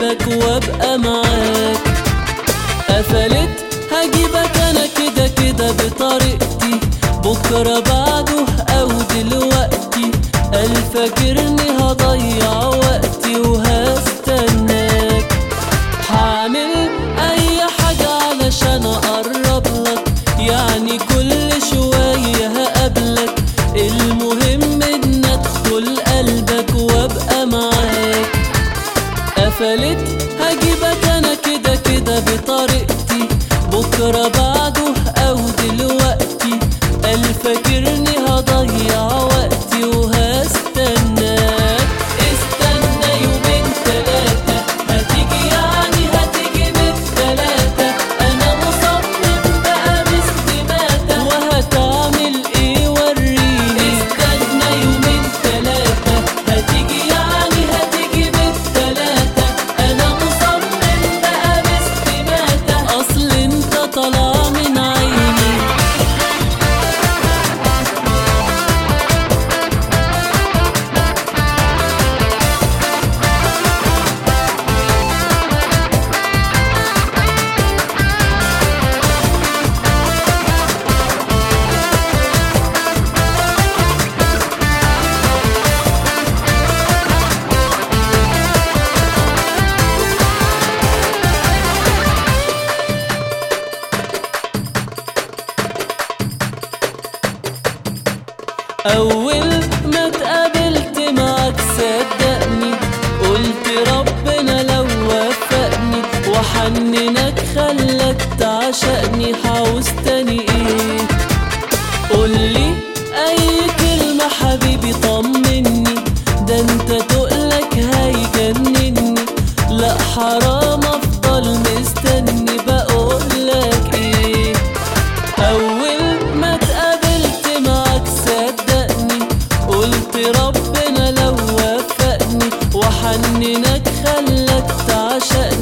قلبك وابقى معاك قفلت هجيبك انا كده كده بطريقتي بكرة بعده او دلوقتي قال فاكرني هضيع وقتي وهستناك هعمل اي حاجة علشان اقرب لك يعني كل شوية هقابلك المهم ان ادخل قلبك وابقى معاك قفلت هجيبك انا كده كده بطريقتي بكرة بعده او دلوقتي قال فاكرني هضيع وقتي وهستناك استنى يومين تلاتة هتيجي يعني هتيجي بالتلاتة انا مصمم بقى باستماتة وهتعمل ايه وريني استنى يومين تلاتة هتيجي يعني هتيجي بالتلاتة انا مصمم بقى باستماتة اصل انت طالع من عيني أول ما اتقابلت معاك صدقني قلت ربنا لو وفقني وحننك خلك تعشقني حاوز تاني ايه قولي أي كلمة حبيبي طمني ده انت تقلك هيجنني لا حرام افضل مستني بقولك ايه أول ما اتقابلت معاك صدقني قلت ربنا لو وفقني وحننك خلك تعشقني